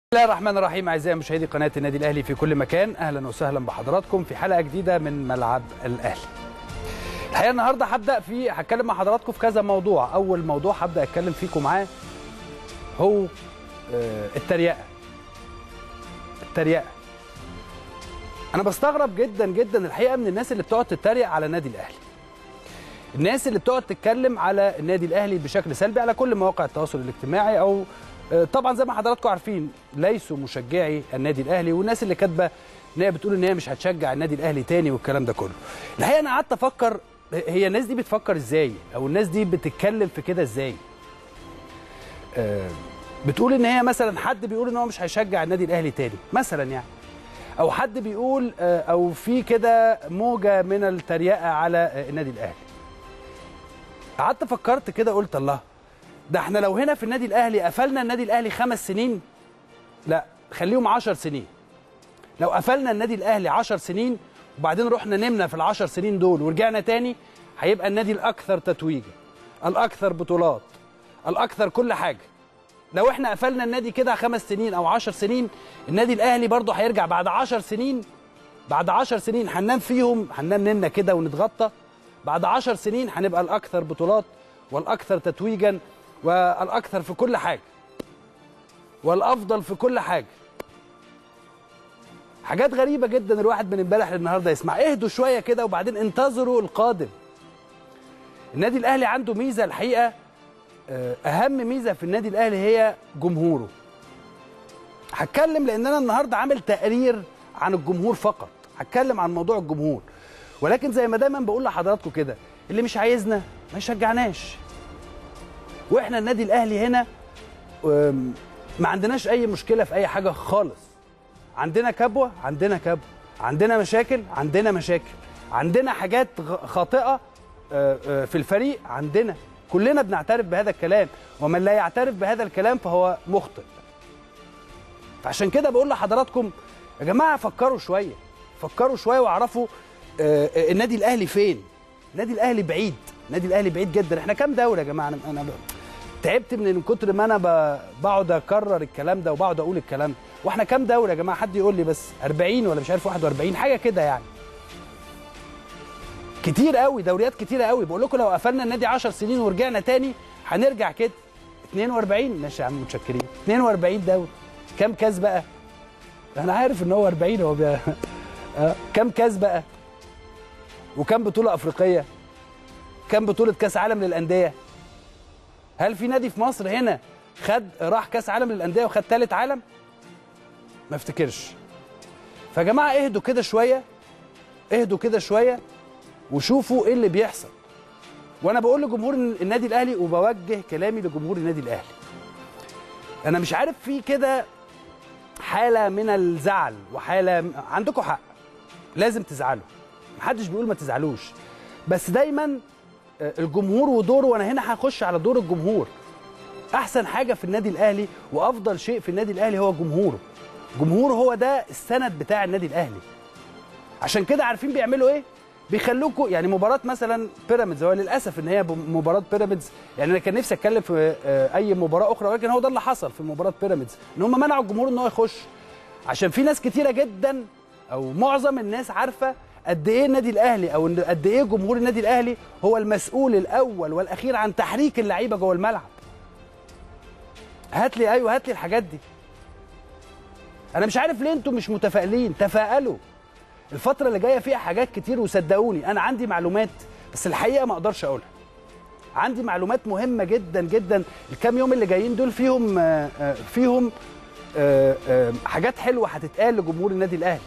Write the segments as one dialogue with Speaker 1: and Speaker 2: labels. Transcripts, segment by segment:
Speaker 1: بسم الله الرحمن الرحيم اعزائي مشاهدي قناه النادي الاهلي في كل مكان اهلا وسهلا بحضراتكم في حلقه جديده من ملعب الاهلي. الحقيقه النهارده هبدا في هتكلم مع حضراتكم في كذا موضوع، اول موضوع هبدا اتكلم فيكم معاه هو آه، التريقه. التريقه. انا بستغرب جدا جدا الحقيقه من الناس اللي بتقعد تتريق على النادي الاهلي. الناس اللي بتقعد تتكلم على النادي الاهلي بشكل سلبي على كل مواقع التواصل الاجتماعي او آه، طبعا زي ما حضراتكم عارفين ليسوا مشجعي النادي الاهلي والناس اللي كاتبه ان هي بتقول ان هي مش هتشجع النادي الاهلي تاني والكلام ده كله. الحقيقه انا قعدت افكر هي الناس دي بتفكر ازاي او الناس دي بتتكلم في كده ازاي؟ آه، بتقول ان هي مثلا حد بيقول ان هو مش هيشجع النادي الاهلي تاني مثلا يعني او حد بيقول آه، او في كده موجه من التريقه على آه، النادي الاهلي. قعدت فكرت كده قلت الله ده احنا لو هنا في النادي الاهلي قفلنا النادي الاهلي خمس سنين لا خليهم عشر سنين لو قفلنا النادي الاهلي عشر سنين وبعدين رحنا نمنا في العشر سنين دول ورجعنا تاني هيبقى النادي الاكثر تتويجا الاكثر بطولات الاكثر كل حاجه لو احنا قفلنا النادي كده خمس سنين او عشر سنين النادي الاهلي برضه هيرجع بعد عشر سنين بعد عشر سنين هننام فيهم هننام نمنا كده ونتغطى بعد عشر سنين هنبقى الاكثر بطولات والاكثر تتويجا والاكثر في كل حاجه والافضل في كل حاجه حاجات غريبه جدا الواحد من امبارح للنهارده يسمع اهدوا شويه كده وبعدين انتظروا القادم النادي الاهلي عنده ميزه الحقيقه آه، اهم ميزه في النادي الاهلي هي جمهوره هتكلم لان انا النهارده عامل تقرير عن الجمهور فقط هتكلم عن موضوع الجمهور ولكن زي ما دايما بقول لحضراتكم كده اللي مش عايزنا ما يشجعناش واحنا النادي الاهلي هنا أم، ما عندناش اي مشكله في اي حاجه خالص عندنا كبوه عندنا كبوه عندنا مشاكل عندنا مشاكل عندنا حاجات غ- خاطئه آه، آه، في الفريق عندنا كلنا بنعترف بهذا الكلام ومن لا يعترف بهذا الكلام فهو مخطئ فعشان كده بقول لحضراتكم يا جماعه فكروا شويه فكروا شويه واعرفوا آه، آه، النادي الاهلي فين النادي الاهلي بعيد النادي الاهلي بعيد جدا احنا كام دوله يا جماعه انا انا ب... تعبت من كتر ما انا ب... بقعد اكرر الكلام ده وبقعد اقول الكلام ده واحنا كام دوله يا جماعه حد يقول لي بس 40 ولا مش عارف 41 حاجه كده يعني كتير قوي دوريات كتيره قوي بقول لكم لو قفلنا النادي 10 سنين ورجعنا تاني هنرجع كده 42 ماشي يا عم متشكرين 42 دوري كام كاس بقى انا عارف ان هو 40 هو بي... آه، كام كاس بقى وكم بطوله افريقيه كم بطوله كاس عالم للانديه هل في نادي في مصر هنا خد راح كاس عالم للانديه وخد ثالث عالم ما افتكرش فيا جماعه اهدوا كده شويه اهدوا كده شويه وشوفوا ايه اللي بيحصل وانا بقول لجمهور النادي الاهلي وبوجه كلامي لجمهور النادي الاهلي انا مش عارف في كده حاله من الزعل وحاله عندكم حق لازم تزعلوا محدش بيقول ما تزعلوش بس دايما آه، الجمهور ودوره وانا هنا هخش على دور الجمهور احسن حاجه في النادي الاهلي وافضل شيء في النادي الاهلي هو جمهوره جمهوره هو ده السند بتاع النادي الاهلي عشان كده عارفين بيعملوا ايه بيخلوكوا يعني مباراه مثلا بيراميدز هو للاسف ان هي ب- مباراه بيراميدز يعني انا كان نفسي اتكلم في آه، اي مباراه اخرى ولكن هو ده اللي حصل في مباراه بيراميدز ان هم منعوا الجمهور ان هو يخش عشان في ناس كتيره جدا او معظم الناس عارفه قد ايه النادي الاهلي او إن قد ايه جمهور النادي الاهلي هو المسؤول الاول والاخير عن تحريك اللعيبه جوه الملعب هات لي ايوه هات لي الحاجات دي انا مش عارف ليه انتم مش متفائلين تفائلوا الفتره اللي جايه فيها حاجات كتير وصدقوني انا عندي معلومات بس الحقيقه ما اقدرش اقولها عندي معلومات مهمه جدا جدا الكام يوم اللي جايين دول فيهم آه، آه، فيهم آه، آه، حاجات حلوه هتتقال لجمهور النادي الاهلي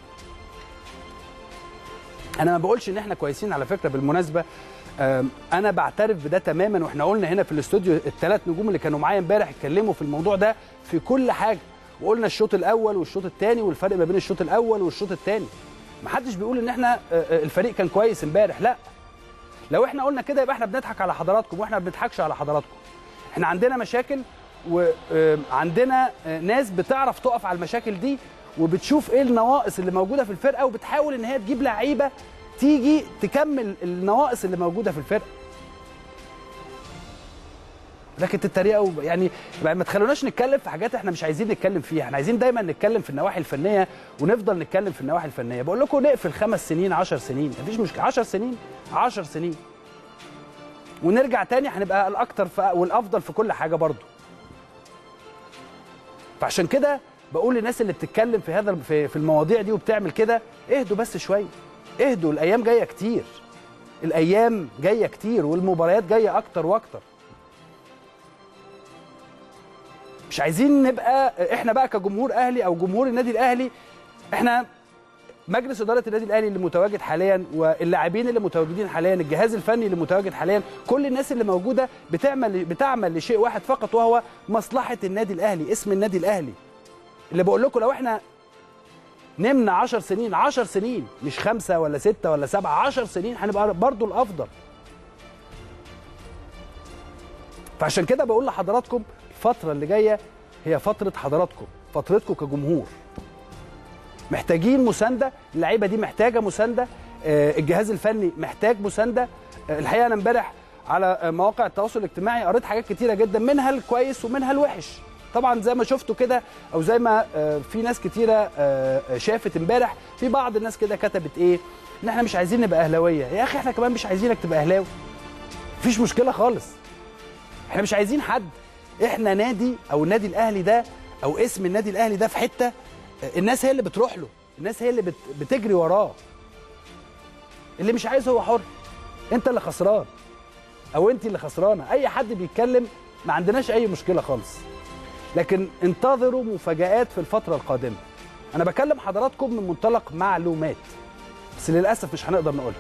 Speaker 1: انا ما بقولش ان احنا كويسين على فكره بالمناسبه آم، انا بعترف بده تماما واحنا قلنا هنا في الاستوديو الثلاث نجوم اللي كانوا معايا امبارح اتكلموا في الموضوع ده في كل حاجه وقلنا الشوط الاول والشوط الثاني والفرق ما بين الشوط الاول والشوط الثاني ما حدش بيقول ان احنا آه، آه، الفريق كان كويس امبارح لا لو احنا قلنا كده يبقى احنا بنضحك على حضراتكم واحنا ما بنضحكش على حضراتكم احنا عندنا مشاكل وعندنا ناس بتعرف تقف على المشاكل دي وبتشوف ايه النواقص اللي موجوده في الفرقه وبتحاول ان هي تجيب لعيبه تيجي تكمل النواقص اللي موجوده في الفرقه لكن تتريقوا يعني ما تخلوناش نتكلم في حاجات احنا مش عايزين نتكلم فيها احنا عايزين دايما نتكلم في النواحي الفنيه ونفضل نتكلم في النواحي الفنيه بقول لكم نقفل خمس سنين 10 سنين مفيش مشكله 10 سنين 10 سنين ونرجع تاني هنبقى الاكثر والافضل في كل حاجه برضه فعشان كده بقول للناس اللي بتتكلم في هذا في, في المواضيع دي وبتعمل كده اهدوا بس شويه اهدوا الايام جايه كتير الايام جايه كتير والمباريات جايه اكتر واكتر مش عايزين نبقى احنا بقى كجمهور اهلي او جمهور النادي الاهلي احنا مجلس اداره النادي الاهلي اللي متواجد حاليا واللاعبين اللي متواجدين حاليا الجهاز الفني اللي متواجد حاليا كل الناس اللي موجوده بتعمل بتعمل لشيء واحد فقط وهو مصلحه النادي الاهلي اسم النادي الاهلي اللي بقول لكم لو احنا نمنا 10 سنين 10 سنين مش خمسة ولا ستة ولا سبعة 10 سنين هنبقى برضو الافضل فعشان كده بقول لحضراتكم الفترة اللي جاية هي فترة حضراتكم فترتكم كجمهور محتاجين مساندة اللعيبة دي محتاجة مساندة الجهاز الفني محتاج مساندة الحقيقة أنا امبارح على مواقع التواصل الاجتماعي قريت حاجات كتيرة جدا منها الكويس ومنها الوحش طبعا زي ما شفتوا كده او زي ما في ناس كتيره شافت امبارح في بعض الناس كده كتبت ايه ان احنا مش عايزين نبقى اهلاويه يا اخي احنا كمان مش عايزينك تبقى اهلاوي مفيش مشكله خالص احنا مش عايزين حد احنا نادي او النادي الاهلي ده او اسم النادي الاهلي ده في حته الناس هي اللي بتروح له الناس هي اللي بتجري وراه اللي مش عايز هو حر انت اللي خسران او انت اللي خسرانه اي حد بيتكلم ما عندناش اي مشكله خالص لكن انتظروا مفاجآت في الفترة القادمة أنا بكلم حضراتكم من منطلق معلومات بس للأسف مش هنقدر نقولها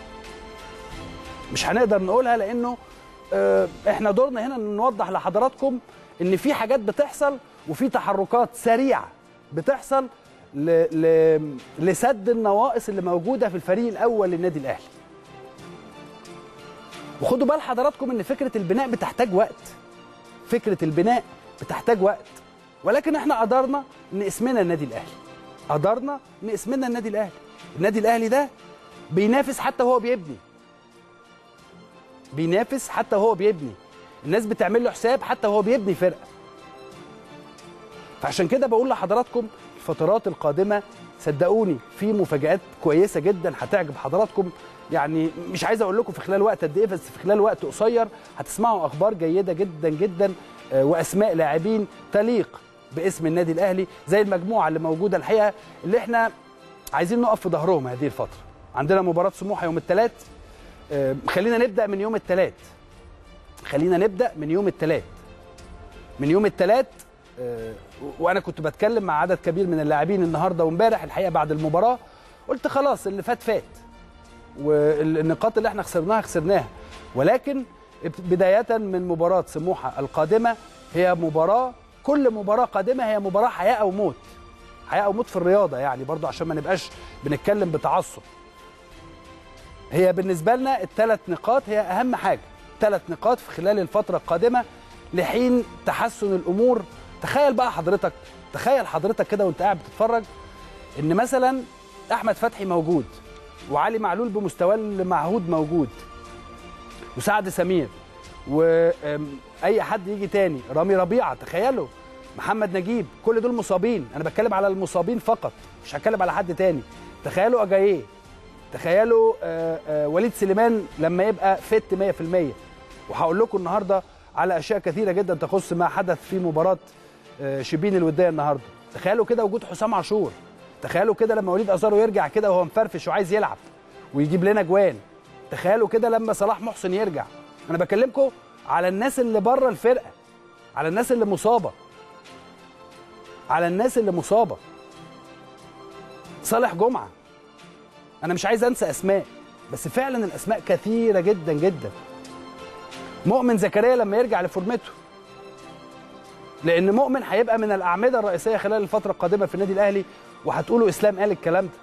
Speaker 1: مش هنقدر نقولها لأنه اه احنا دورنا هنا نوضح لحضراتكم ان في حاجات بتحصل وفي تحركات سريعة بتحصل ل... ل... لسد النواقص اللي موجودة في الفريق الأول للنادي الأهلي وخدوا بال حضراتكم ان فكرة البناء بتحتاج وقت فكرة البناء بتحتاج وقت ولكن احنا قدرنا ان اسمنا النادي الاهلي قدرنا ان اسمنا النادي الاهلي النادي الاهلي ده بينافس حتى وهو بيبني بينافس حتى وهو بيبني الناس بتعمل له حساب حتى وهو بيبني فرقه فعشان كده بقول لحضراتكم الفترات القادمه صدقوني في مفاجآت كويسه جدا هتعجب حضراتكم يعني مش عايز اقول لكم في خلال وقت قد ايه بس في خلال وقت قصير هتسمعوا اخبار جيده جدا جدا واسماء لاعبين تليق باسم النادي الاهلي زي المجموعه اللي موجوده الحقيقه اللي احنا عايزين نقف في ظهرهم هذه الفتره عندنا مباراه سموحه يوم الثلاث خلينا نبدا من يوم الثلاث خلينا نبدا من يوم الثلاث من يوم الثلاث وانا كنت بتكلم مع عدد كبير من اللاعبين النهارده وامبارح الحقيقه بعد المباراه قلت خلاص اللي فات فات والنقاط اللي احنا خسرناها خسرناها ولكن بداية من مباراة سموحة القادمة هي مباراة كل مباراة قادمة هي مباراة حياة أو موت حياة أو موت في الرياضة يعني برضو عشان ما نبقاش بنتكلم بتعصب هي بالنسبة لنا الثلاث نقاط هي أهم حاجة ثلاث نقاط في خلال الفترة القادمة لحين تحسن الأمور تخيل بقى حضرتك تخيل حضرتك كده وانت قاعد بتتفرج ان مثلا احمد فتحي موجود وعلي معلول بمستواه المعهود موجود وسعد سمير واي حد يجي تاني رامي ربيعه تخيلوا محمد نجيب كل دول مصابين انا بتكلم على المصابين فقط مش هتكلم على حد تاني تخيلوا اجاييه تخيلوا آآ آآ وليد سليمان لما يبقى فت 100% وهقول لكم النهارده على اشياء كثيره جدا تخص ما حدث في مباراه شبين الوديه النهارده تخيلوا كده وجود حسام عاشور تخيلوا كده لما وليد ازارو يرجع كده وهو مفرفش وعايز يلعب ويجيب لنا جوان تخيلوا كده لما صلاح محسن يرجع انا بكلمكم على الناس اللي بره الفرقه على الناس اللي مصابه على الناس اللي مصابه صالح جمعه انا مش عايز انسى اسماء بس فعلا الاسماء كثيره جدا جدا مؤمن زكريا لما يرجع لفورمته لان مؤمن هيبقى من الاعمده الرئيسيه خلال الفتره القادمه في النادي الاهلي وهتقولوا اسلام قال الكلام ده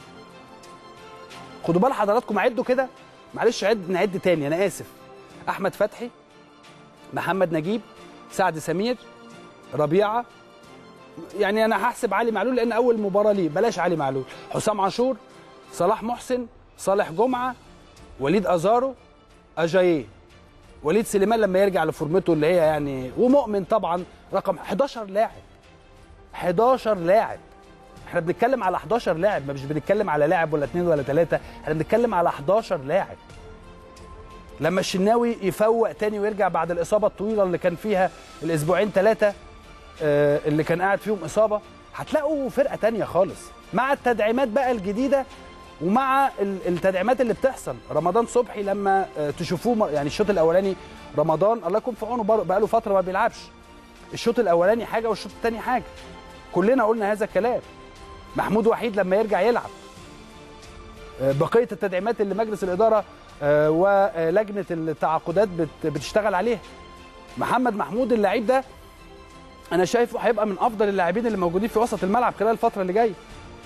Speaker 1: خدوا بال حضراتكم عدوا كده معلش عد نعد تاني انا اسف احمد فتحي محمد نجيب سعد سمير ربيعه يعني انا هحسب علي معلول لان اول مباراه ليه بلاش علي معلول حسام عاشور صلاح محسن صالح جمعه وليد ازارو اجاييه وليد سليمان لما يرجع لفورمته اللي هي يعني ومؤمن طبعا رقم 11 لاعب 11 لاعب احنا بنتكلم على 11 لاعب ما مش بنتكلم على لاعب ولا اثنين ولا ثلاثه احنا بنتكلم على 11 لاعب لما الشناوي يفوق تاني ويرجع بعد الاصابه الطويله اللي كان فيها الاسبوعين ثلاثه آه، اللي كان قاعد فيهم اصابه هتلاقوا فرقه تانية خالص مع التدعيمات بقى الجديده ومع ال- التدعيمات اللي بتحصل رمضان صبحي لما آه، تشوفوه م- يعني الشوط الاولاني رمضان الله يكون في عونه بر- بقاله فتره ما بيلعبش الشوط الاولاني حاجه والشوط الثاني حاجه كلنا قلنا هذا الكلام محمود وحيد لما يرجع يلعب آه، بقيه التدعيمات اللي مجلس الاداره آه، ولجنه التعاقدات بت- بتشتغل عليها محمد محمود اللعيب ده انا شايفه هيبقى من افضل اللاعبين اللي موجودين في وسط الملعب خلال الفتره اللي جايه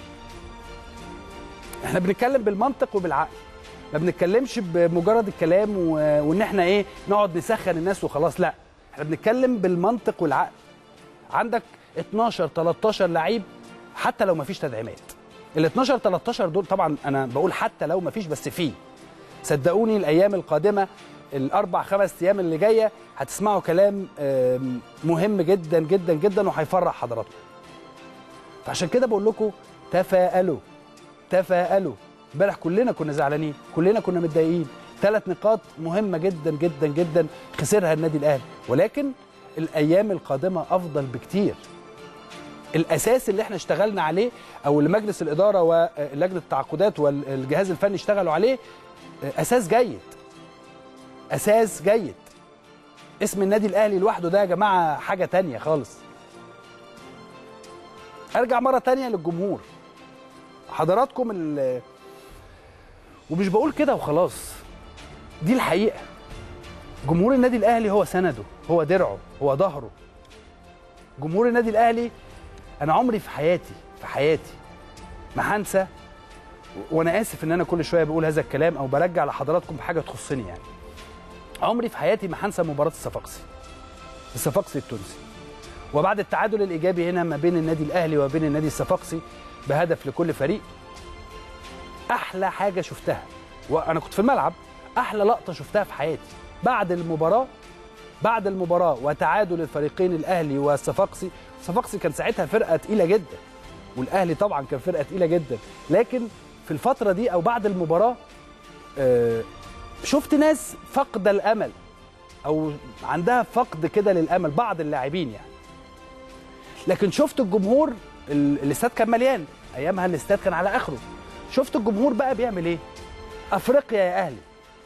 Speaker 1: احنا بنتكلم بالمنطق وبالعقل ما بنتكلمش بمجرد الكلام و... وان احنا ايه نقعد نسخن الناس وخلاص لا احنا بنتكلم بالمنطق والعقل عندك 12 13 لعيب حتى لو ما فيش تدعيمات ال 12 13 دول طبعا انا بقول حتى لو ما فيش بس فيه صدقوني الايام القادمه الاربع خمس ايام اللي جايه هتسمعوا كلام آم، مهم جدا جدا جدا وهيفرح حضراتكم فعشان كده بقول لكم تفائلوا تفائلوا امبارح كلنا كنا زعلانين كلنا كنا متضايقين ثلاث نقاط مهمه جدا جدا جدا خسرها النادي الاهلي ولكن الايام القادمه افضل بكتير الاساس اللي احنا اشتغلنا عليه او اللي مجلس الاداره ولجنه التعاقدات والجهاز الفني اشتغلوا عليه اساس جيد اساس جيد اسم النادي الاهلي لوحده ده يا جماعه حاجه تانية خالص ارجع مره تانية للجمهور حضراتكم ال ومش بقول كده وخلاص دي الحقيقه جمهور النادي الاهلي هو سنده هو درعه هو ظهره جمهور النادي الاهلي انا عمري في حياتي في حياتي ما هنسى وانا اسف ان انا كل شويه بقول هذا الكلام او برجع لحضراتكم بحاجه تخصني يعني عمري في حياتي ما هنسى مباراه الصفاقسي الصفاقسي التونسي وبعد التعادل الايجابي هنا ما بين النادي الاهلي وبين النادي الصفاقسي بهدف لكل فريق احلى حاجه شفتها وانا كنت في الملعب احلى لقطه شفتها في حياتي بعد المباراه بعد المباراه وتعادل الفريقين الاهلي والصفاقسي الصفاقسي كان ساعتها فرقه تقيله جدا والاهلي طبعا كان فرقه تقيله جدا لكن في الفتره دي او بعد المباراه آه، شفت ناس فقد الامل او عندها فقد كده للامل بعض اللاعبين يعني لكن شفت الجمهور ال- الاستاد كان مليان ايامها الاستاد كان على اخره شفت الجمهور بقى بيعمل ايه افريقيا يا اهلي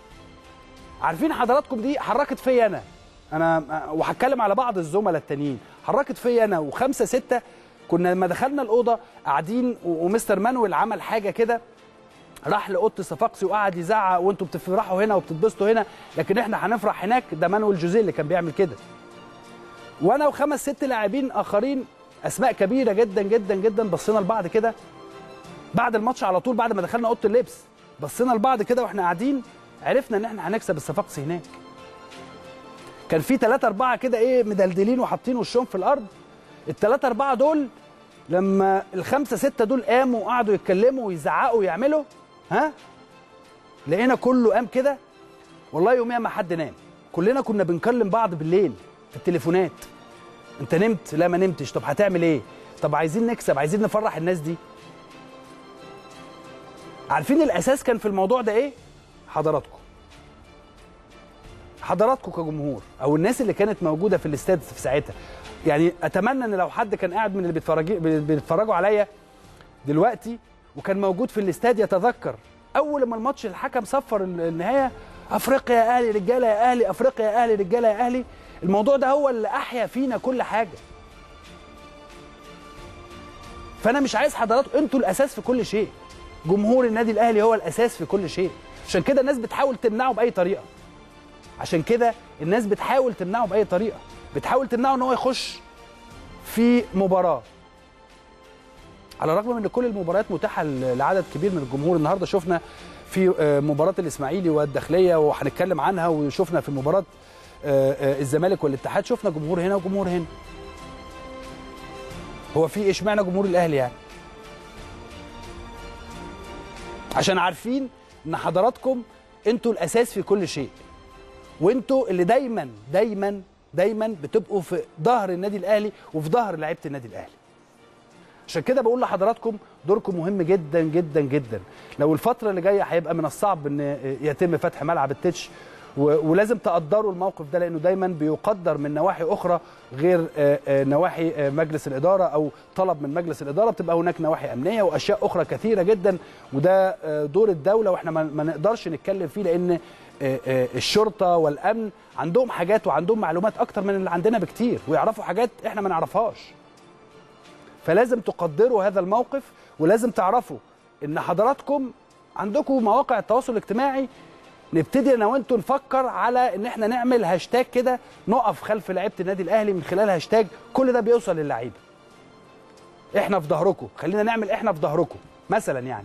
Speaker 1: عارفين حضراتكم دي حركت فيا انا انا وهتكلم على بعض الزملاء التانيين حركت فيا انا وخمسه سته كنا لما دخلنا الاوضه قاعدين و- ومستر مانويل عمل حاجه كده راح لاوضه صفاقسي وقعد يزعق وانتوا بتفرحوا هنا وبتتبسطوا هنا لكن احنا هنفرح هناك ده مانويل جوزيه اللي كان بيعمل كده وانا وخمس ست لاعبين اخرين اسماء كبيره جدا جدا جدا بصينا لبعض كده بعد الماتش على طول بعد ما دخلنا اوضه اللبس بصينا لبعض كده واحنا قاعدين عرفنا ان احنا هنكسب الصفاقسي هناك كان في ثلاثة أربعة كده إيه مدلدلين وحاطين وشهم في الأرض الثلاثة أربعة دول لما الخمسة ستة دول قاموا وقعدوا يتكلموا ويزعقوا ويعملوا ها لقينا كله قام كده والله يوميها ما حد نام كلنا كنا بنكلم بعض بالليل في التليفونات انت نمت لا ما نمتش طب هتعمل ايه طب عايزين نكسب عايزين نفرح الناس دي عارفين الاساس كان في الموضوع ده ايه حضراتكم حضراتكم كجمهور او الناس اللي كانت موجوده في الاستاد في ساعتها يعني اتمنى ان لو حد كان قاعد من اللي بيتفرج بيتفرجوا عليا دلوقتي وكان موجود في الاستاد يتذكر اول ما الماتش الحكم صفر النهايه افريقيا يا اهلي رجاله يا اهلي افريقيا يا اهلي رجاله يا اهلي الموضوع ده هو اللي احيا فينا كل حاجه فانا مش عايز حضراتكم انتوا الاساس في كل شيء جمهور النادي الاهلي هو الاساس في كل شيء عشان كده الناس بتحاول تمنعه باي طريقه عشان كده الناس بتحاول تمنعه باي طريقه بتحاول تمنعه ان هو يخش في مباراه على الرغم من ان كل المباريات متاحه لعدد كبير من الجمهور النهارده شفنا في آه، مباراه الاسماعيلي والداخليه وهنتكلم عنها وشفنا في مباراه آه، آه، الزمالك والاتحاد شفنا جمهور هنا وجمهور هنا هو في اشمعنى جمهور الاهلي يعني عشان عارفين ان حضراتكم انتوا الاساس في كل شيء وانتوا اللي دايما دايما دايما بتبقوا في ظهر النادي الاهلي وفي ظهر لعيبه النادي الاهلي عشان كده بقول لحضراتكم دوركم مهم جدا جدا جدا لو الفتره اللي جايه هيبقى من الصعب ان يتم فتح ملعب التتش و- ولازم تقدروا الموقف ده لانه دايما بيقدر من نواحي اخرى غير آه، آه، نواحي آه، مجلس الاداره او طلب من مجلس الاداره بتبقى هناك نواحي امنيه واشياء اخرى كثيره جدا وده آه، دور الدوله واحنا ما ما نقدرش نتكلم فيه لان آه، آه، الشرطه والامن عندهم حاجات وعندهم معلومات اكتر من اللي عندنا بكتير ويعرفوا حاجات احنا ما نعرفهاش فلازم تقدروا هذا الموقف ولازم تعرفوا ان حضراتكم عندكم مواقع التواصل الاجتماعي نبتدي انا وانتوا نفكر على ان احنا نعمل هاشتاج كده نقف خلف لعيبه النادي الاهلي من خلال هاشتاج كل ده بيوصل للعيبه احنا في ظهركم خلينا نعمل احنا في ظهركم مثلا يعني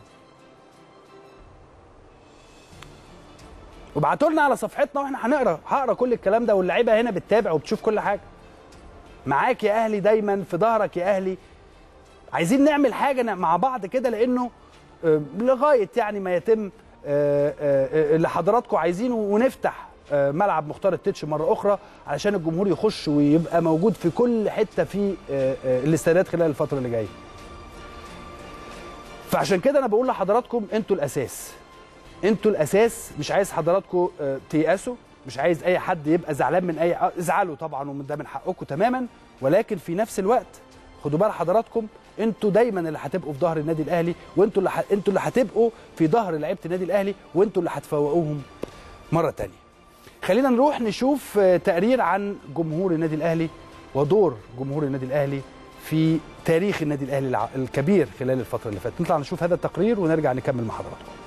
Speaker 1: وابعتوا لنا على صفحتنا واحنا هنقرا هقرا كل الكلام ده واللعيبه هنا بتتابع وبتشوف كل حاجه معاك يا اهلي دايما في ظهرك يا اهلي عايزين نعمل حاجه مع بعض كده لانه آه، لغايه يعني ما يتم آه، آه، اللي حضراتكم عايزينه ونفتح آه، ملعب مختار التتش مره اخرى علشان الجمهور يخش ويبقى موجود في كل حته في آه، آه، الاستادات خلال الفتره اللي جايه. فعشان كده انا بقول لحضراتكم انتوا الاساس. انتوا الاساس مش عايز حضراتكم آه، تيأسوا مش عايز اي حد يبقى زعلان من اي آه، ازعلوا طبعا ومن ده من حقكم تماما ولكن في نفس الوقت خدوا بال حضراتكم انتوا دايما اللي هتبقوا في ظهر النادي الاهلي وانتوا اللي ح... انتوا اللي هتبقوا في ظهر لعيبه النادي الاهلي وانتوا اللي هتفوقوهم مره تانية خلينا نروح نشوف آه، تقرير عن جمهور النادي الاهلي ودور جمهور النادي الاهلي في تاريخ النادي الاهلي الع- الكبير خلال الفتره اللي فاتت نطلع نشوف هذا التقرير ونرجع نكمل مع حضراتكم